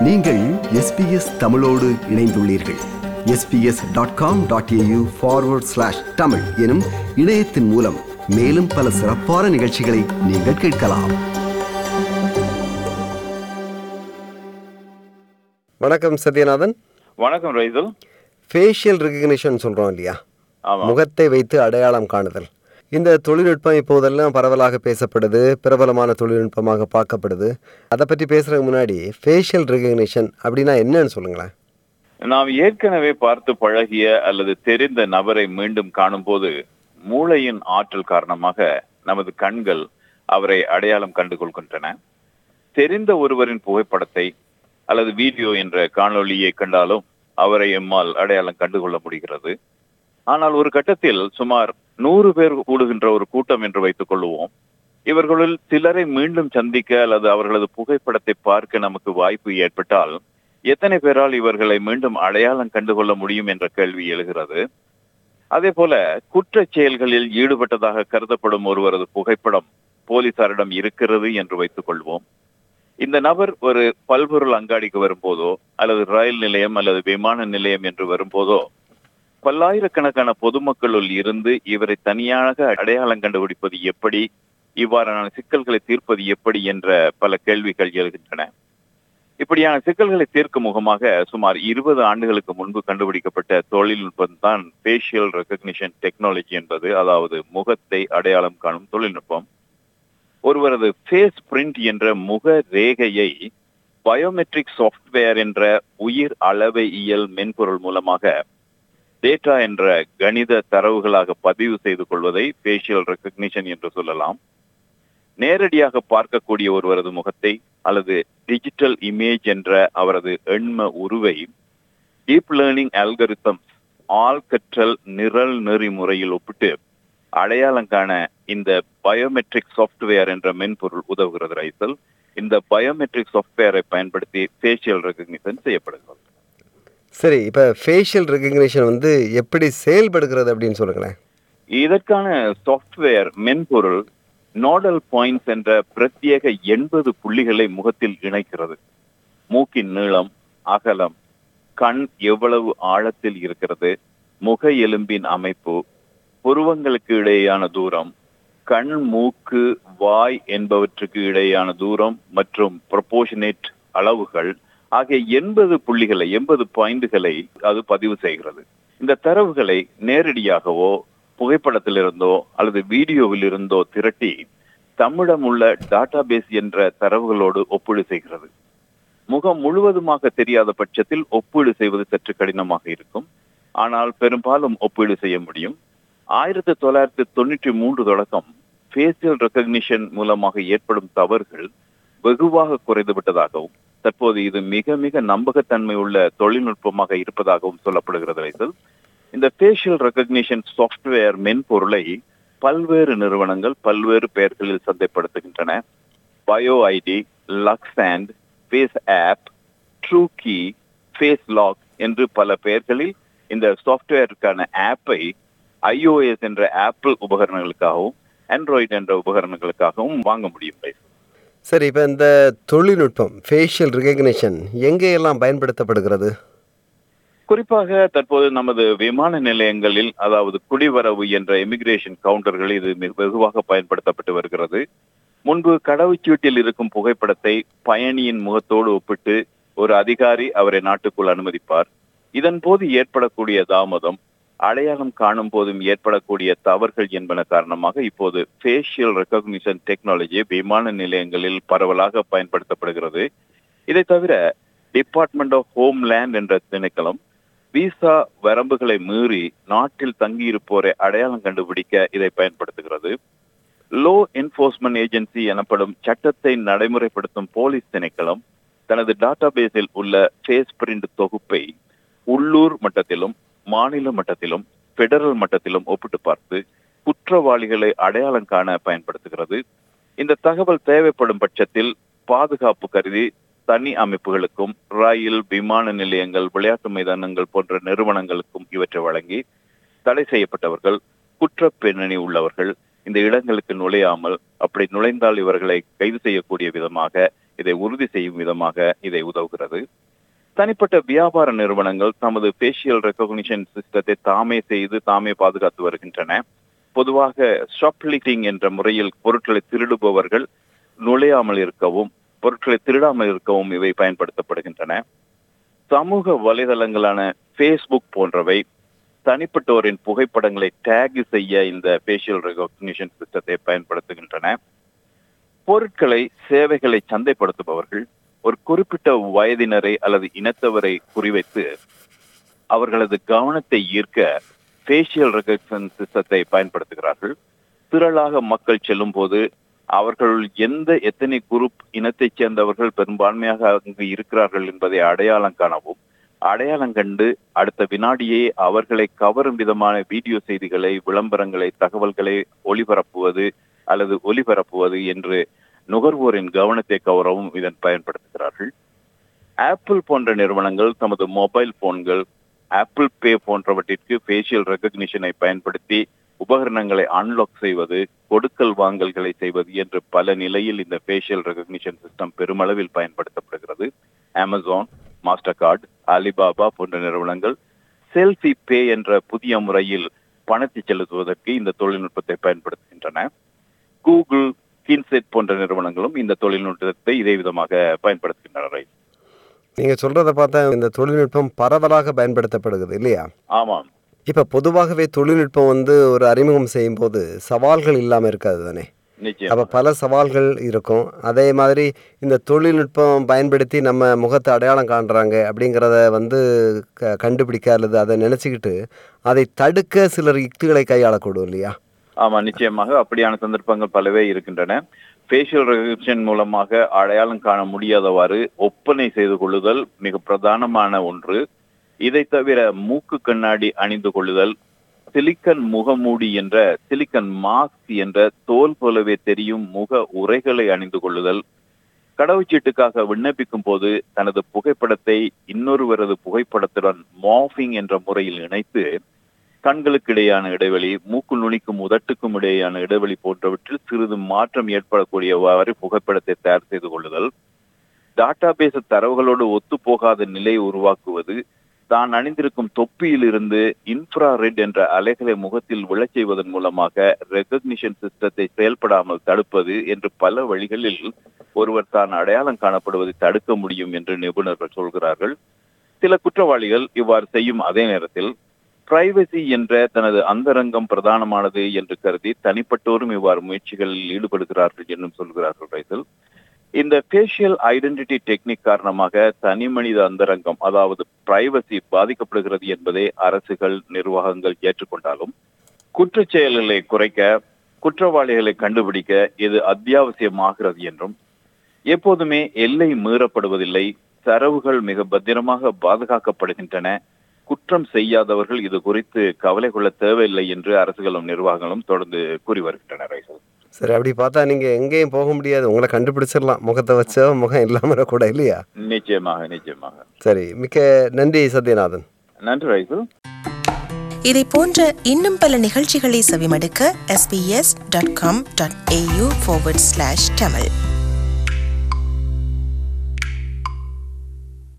நீங்கள் எஸ்பிஎஸ் தமிழோடு இணைந்துள்ளீர்கள் SBS dot com dot AU forward slash Tamil எனும் இணையத்தின் மூலம் மேலும் பல சிறப்பான நிகழ்ச்சிகளை நீங்கள் கேட்கலாம் வணக்கம் சத்யநாதன் வணக்கம் ரைசல் ஃபேஷியல் ரெகக்னிஷன் சொல்கிறோம் இல்லையா ஆமா முகத்தை வைத்து அடையாளம் காணுதல் இந்த தொழில்நுட்பம் இப்போதெல்லாம் பரவலாக பேசப்படுது பிரபலமான தொழில்நுட்பமாக பார்க்கப்படுது அதை பற்றி பேசுறதுக்கு முன்னாடி ஃபேஷியல் ரெகக்னிஷன் அப்படின்னா என்னன்னு சொல்லுங்களேன் நாம் ஏற்கனவே பார்த்து பழகிய அல்லது தெரிந்த நபரை மீண்டும் காணும்போது மூளையின் ஆற்றல் காரணமாக நமது கண்கள் அவரை அடையாளம் கண்டு கொள்கின்றன தெரிந்த ஒருவரின் புகைப்படத்தை அல்லது வீடியோ என்ற காணொளியை கண்டாலும் அவரை எம்மால் அடையாளம் கண்டுகொள்ள முடிகிறது ஆனால் ஒரு கட்டத்தில் சுமார் நூறு பேர் கூடுகின்ற ஒரு கூட்டம் என்று வைத்துக் கொள்வோம் இவர்களுள் சிலரை மீண்டும் சந்திக்க அல்லது அவர்களது புகைப்படத்தை பார்க்க நமக்கு வாய்ப்பு ஏற்பட்டால் எத்தனை பேரால் இவர்களை மீண்டும் அடையாளம் கண்டுகொள்ள முடியும் என்ற கேள்வி எழுகிறது அதே போல குற்றச் செயல்களில் ஈடுபட்டதாக கருதப்படும் ஒருவரது புகைப்படம் போலீசாரிடம் இருக்கிறது என்று வைத்துக் கொள்வோம் இந்த நபர் ஒரு பல்பொருள் அங்காடிக்கு வரும்போதோ அல்லது ரயில் நிலையம் அல்லது விமான நிலையம் என்று வரும்போதோ பல்லாயிரக்கணக்கான பொதுமக்களுள் இருந்து இவரை தனியாக அடையாளம் கண்டுபிடிப்பது எப்படி இவ்வாறான சிக்கல்களை தீர்ப்பது எப்படி என்ற பல கேள்விகள் எழுகின்றன இப்படியான சிக்கல்களை தீர்க்கும் முகமாக சுமார் இருபது ஆண்டுகளுக்கு முன்பு கண்டுபிடிக்கப்பட்ட தொழில்நுட்பம் தான் ஃபேஷியல் ரெகக்னிஷன் டெக்னாலஜி என்பது அதாவது முகத்தை அடையாளம் காணும் தொழில்நுட்பம் ஒருவரது ஃபேஸ் பிரிண்ட் என்ற முக ரேகையை பயோமெட்ரிக் சாஃப்ட்வேர் என்ற உயிர் அளவையியல் மென்பொருள் மூலமாக டேட்டா என்ற கணித தரவுகளாக பதிவு செய்து கொள்வதை ஃபேஷியல் ரெகக்னிஷன் என்று சொல்லலாம் நேரடியாக பார்க்கக்கூடிய ஒருவரது முகத்தை அல்லது டிஜிட்டல் இமேஜ் என்ற அவரது எண்ம உருவை டீப் லேர்னிங் அல்கரிதம்ஸ் ஆள் கற்றல் நிரல் நெறிமுறையில் ஒப்பிட்டு அடையாளம் காண இந்த பயோமெட்ரிக் சாஃப்ட்வேர் என்ற மென்பொருள் உதவுகிறது ரைசல் இந்த பயோமெட்ரிக் சாஃப்ட்வேரை பயன்படுத்தி ஃபேஷியல் ரெகக்னிஷன் செய்யப்படுகிறது சரி இப்போ ஃபேஷியல் ரெகக்னிஷன் வந்து எப்படி செயல்படுகிறது அப்படின்னு சொல்லுங்களேன் இதற்கான சாஃப்ட்வேர் மென்பொருள் நோடல் பாயிண்ட்ஸ் என்ற பிரத்யேக எண்பது புள்ளிகளை முகத்தில் இணைக்கிறது மூக்கின் நீளம் அகலம் கண் எவ்வளவு ஆழத்தில் இருக்கிறது முக எலும்பின் அமைப்பு புருவங்களுக்கு இடையேயான தூரம் கண் மூக்கு வாய் என்பவற்றுக்கு இடையேயான தூரம் மற்றும் ப்ரொபோஷனேட் அளவுகள் ஆகிய எண்பது புள்ளிகளை எண்பது பாயிண்டுகளை அது பதிவு செய்கிறது இந்த தரவுகளை நேரடியாகவோ புகைப்படத்திலிருந்தோ அல்லது வீடியோவில் இருந்தோ திரட்டி தம்மிடம் உள்ள டேட்டாபேஸ் என்ற தரவுகளோடு ஒப்பீடு செய்கிறது முகம் முழுவதுமாக தெரியாத பட்சத்தில் ஒப்பீடு செய்வது சற்று கடினமாக இருக்கும் ஆனால் பெரும்பாலும் ஒப்பீடு செய்ய முடியும் ஆயிரத்தி தொள்ளாயிரத்தி தொண்ணூற்றி மூன்று தொடக்கம் ஃபேசியல் ரெகக்னிஷன் மூலமாக ஏற்படும் தவறுகள் வெகுவாக குறைந்து விட்டதாகவும் தற்போது இது மிக மிக நம்பகத்தன்மை உள்ள தொழில்நுட்பமாக இருப்பதாகவும் சொல்லப்படுகிறது ரைசல் இந்த ஃபேஷியல் ரெகக்னிஷன் சாஃப்ட்வேர் மென்பொருளை பல்வேறு நிறுவனங்கள் பல்வேறு பெயர்களில் சந்தைப்படுத்துகின்றன பயோ ஐடி லக்ஸாண்ட் face app true key face lock என்று பல பெயர்களில் இந்த சாஃப்ட்வேருக்கான ஆப்பை ஐஓஎஸ் என்ற ஆப்பிள் உபகரணங்களுக்காகவும் ஆண்ட்ராய்டு என்ற உபகரணங்களுக்காகவும் வாங்க முடியும் ரைசல் சரி இப்போ இந்த தொழில்நுட்பம் ஃபேஷியல் ரெகக்னிஷன் எங்கேயெல்லாம் பயன்படுத்தப்படுகிறது குறிப்பாக தற்போது நமது விமான நிலையங்களில் அதாவது குடிவரவு என்ற இமிகிரேஷன் கவுண்டர்கள் இது மிக வெகுவாக பயன்படுத்தப்பட்டு வருகிறது முன்பு கடவுச்சீட்டில் இருக்கும் புகைப்படத்தை பயணியின் முகத்தோடு ஒப்பிட்டு ஒரு அதிகாரி அவரை நாட்டுக்குள் அனுமதிப்பார் இதன் போது ஏற்படக்கூடிய தாமதம் அடையாளம் காணும் போதும் ஏற்படக்கூடிய தவறுகள் என்பன காரணமாக இப்போது ஃபேஷியல் ரெகக்னிஷன் டெக்னாலஜி விமான நிலையங்களில் பரவலாக பயன்படுத்தப்படுகிறது இதை தவிர டிபார்ட்மெண்ட் ஆஃப் ஹோம்லேண்ட் என்ற திணைக்களம் விசா வரம்புகளை மீறி நாட்டில் தங்கியிருப்போரை அடையாளம் கண்டுபிடிக்க இதை பயன்படுத்துகிறது லோ என்போர்ஸ்மெண்ட் ஏஜென்சி எனப்படும் சட்டத்தை நடைமுறைப்படுத்தும் போலீஸ் திணைக்களம் தனது டேட்டாபேஸில் உள்ள ஃபேஸ் பிரிண்ட் தொகுப்பை உள்ளூர் மட்டத்திலும் மாநில மட்டத்திலும் பெடரல் மட்டத்திலும் ஒப்பிட்டு பார்த்து குற்றவாளிகளை அடையாளம் காண பயன்படுத்துகிறது இந்த தகவல் தேவைப்படும் பட்சத்தில் பாதுகாப்பு கருதி தனி அமைப்புகளுக்கும் ரயில் விமான நிலையங்கள் விளையாட்டு மைதானங்கள் போன்ற நிறுவனங்களுக்கும் இவற்றை வழங்கி தடை செய்யப்பட்டவர்கள் குற்ற பின்னணி உள்ளவர்கள் இந்த இடங்களுக்கு நுழையாமல் அப்படி நுழைந்தால் இவர்களை கைது செய்யக்கூடிய விதமாக இதை உறுதி செய்யும் விதமாக இதை உதவுகிறது தனிப்பட்ட வியாபார நிறுவனங்கள் தமது ஃபேஷியல் ரெக்கக்னிஷன் சிஸ்டத்தை தாமே செய்து தாமே பாதுகாத்து வருகின்றன பொதுவாக ஷாப்லிட்டிங் என்ற முறையில் பொருட்களை திருடுபவர்கள் நுழையாமல் இருக்கவும் பொருட்களை திருடாமல் இருக்கவும் இவை பயன்படுத்தப்படுகின்றன சமூக வலைதளங்களான ஃபேஸ்புக் போன்றவை தனிப்பட்டோரின் புகைப்படங்களை டேக் செய்ய இந்த ஃபேஷியல் ரெகக்னிஷன் சிஸ்டத்தை பயன்படுத்துகின்றன பொருட்களை சேவைகளை சந்தைப்படுத்துபவர்கள் ஒரு குறிப்பிட்ட வயதினரை அல்லது இனத்தவரை குறிவைத்து அவர்களது கவனத்தை ஈர்க்க ஃபேஷியல் ரெகக்ஷன் சிஸ்டத்தை பயன்படுத்துகிறார்கள் திரளாக மக்கள் செல்லும் போது அவர்கள் எந்த எத்தனை குரூப் இனத்தைச் சேர்ந்தவர்கள் பெரும்பான்மையாக அங்கு இருக்கிறார்கள் என்பதை அடையாளம் காணவும் அடையாளம் கண்டு அடுத்த வினாடியே அவர்களை கவரும் விதமான வீடியோ செய்திகளை விளம்பரங்களை தகவல்களை ஒளிபரப்புவது அல்லது ஒலிபரப்புவது என்று நுகர்வோரின் கவனத்தை கவரவும் இதன் பயன்படுத்துகிறார்கள் ஆப்பிள் போன்ற நிறுவனங்கள் தமது மொபைல் போன்கள் ஆப்பிள் பே போன்றவற்றிற்கு ஃபேஷியல் ரெகக்னிஷனை பயன்படுத்தி உபகரணங்களை அன்லாக் செய்வது கொடுக்கல் வாங்கல்களை செய்வது என்று பல நிலையில் இந்த ஃபேஷியல் ரெகக்னிஷன் சிஸ்டம் பெருமளவில் பயன்படுத்தப்படுகிறது அமேசான் மாஸ்டர் கார்டு அலிபாபா போன்ற நிறுவனங்கள் செல்ஃபி பே என்ற புதிய முறையில் பணத்தை செலுத்துவதற்கு இந்த தொழில்நுட்பத்தை பயன்படுத்துகின்றன கூகுள் கின்செட் போன்ற நிறுவனங்களும் இந்த தொழில்நுட்பத்தை இதே விதமாக பயன்படுத்துகின்றன நீங்கள் சொல்கிறத பார்த்தா இந்த தொழில்நுட்பம் பரவலாக பயன்படுத்தப்படுகிறது இல்லையா ஆமாம் இப்போ பொதுவாகவே தொழில்நுட்பம் வந்து ஒரு அறிமுகம் செய்யும்போது சவால்கள் இல்லாமல் இருக்காது தானே நிச்சயம் அப்போ பல சவால்கள் இருக்கும் அதே மாதிரி இந்த தொழில்நுட்பம் பயன்படுத்தி நம்ம முகத்தை அடையாளம் காண்றாங்க அப்படிங்கிறத வந்து க கண்டுபிடிக்க அல்லது அதை நினச்சிக்கிட்டு அதை தடுக்க சிலர் யுக்திகளை கையாளக்கூடும் இல்லையா ஆமா நிச்சயமாக அப்படியான சந்தர்ப்பங்கள் பலவே இருக்கின்றன ஃபேஷியல் ரெகக்ஷன் மூலமாக அடையாளம் காண முடியாதவாறு ஒப்பனை செய்து கொள்ளுதல் மிக பிரதானமான ஒன்று இதை தவிர மூக்கு கண்ணாடி அணிந்து கொள்ளுதல் சிலிக்கன் முகமூடி என்ற சிலிக்கன் மாஸ்க் என்ற தோல் போலவே தெரியும் முக உரைகளை அணிந்து கொள்ளுதல் கடவுச்சீட்டுக்காக விண்ணப்பிக்கும் போது தனது புகைப்படத்தை இன்னொருவரது புகைப்படத்துடன் மாஃபிங் என்ற முறையில் இணைத்து கண்களுக்கு இடையான இடைவெளி மூக்கு நுனிக்கும் உதட்டுக்கும் இடையேயான இடைவெளி போன்றவற்றில் சிறிது மாற்றம் ஏற்படக்கூடியவாறு புகைப்படத்தை தயார் செய்து கொள்ளுதல் டாட்டாபேஸ் தரவுகளோடு ஒத்துப்போகாத நிலையை உருவாக்குவது தான் அணிந்திருக்கும் தொப்பியில் இருந்து இன்ஃப்ராரெட் என்ற அலைகளை முகத்தில் விழச் செய்வதன் மூலமாக ரெகக்னிஷன் சிஸ்டத்தை செயல்படாமல் தடுப்பது என்று பல வழிகளில் ஒருவர் தான் அடையாளம் காணப்படுவதை தடுக்க முடியும் என்று நிபுணர்கள் சொல்கிறார்கள் சில குற்றவாளிகள் இவ்வாறு செய்யும் அதே நேரத்தில் பிரைவசி என்ற தனது அந்தரங்கம் பிரதானமானது என்று கருதி தனிப்பட்டோரும் இவ்வாறு முயற்சிகளில் ஈடுபடுகிறார்கள் என்றும் சொல்கிறார்கள் ரைசல் இந்த ஃபேஷியல் ஐடென்டிட்டி டெக்னிக் காரணமாக தனி மனித அந்தரங்கம் அதாவது பிரைவசி பாதிக்கப்படுகிறது என்பதை அரசுகள் நிர்வாகங்கள் ஏற்றுக்கொண்டாலும் குற்றச் செயல்களை குறைக்க குற்றவாளிகளை கண்டுபிடிக்க இது அத்தியாவசியமாகிறது என்றும் எப்போதுமே எல்லை மீறப்படுவதில்லை தரவுகள் மிக பத்திரமாக பாதுகாக்கப்படுகின்றன குற்றம் செய்யாதவர்கள் இது குறித்து கவலை கொள்ள தேவையில்லை என்று அரசுகளும் நிர்வாகங்களும் தொடர்ந்து கூறி வருகின்றன ரைசல் சரி அப்படி பார்த்தா நீங்கள் எங்கேயும் போக முடியாது உங்களை கண்டுபிடிச்சிடலாம் முகத்தை வச்சோ முகம் இல்லாமல் கூட இல்லையா நிச்சயமாக நிச்சயமாக சரி மிக்க நன்றி சத்யநாதன் நன்றி ரைசல் இதை போன்ற இன்னும் பல நிகழ்ச்சிகளை செவிமடுக்க sbs.com.au forward slash tamil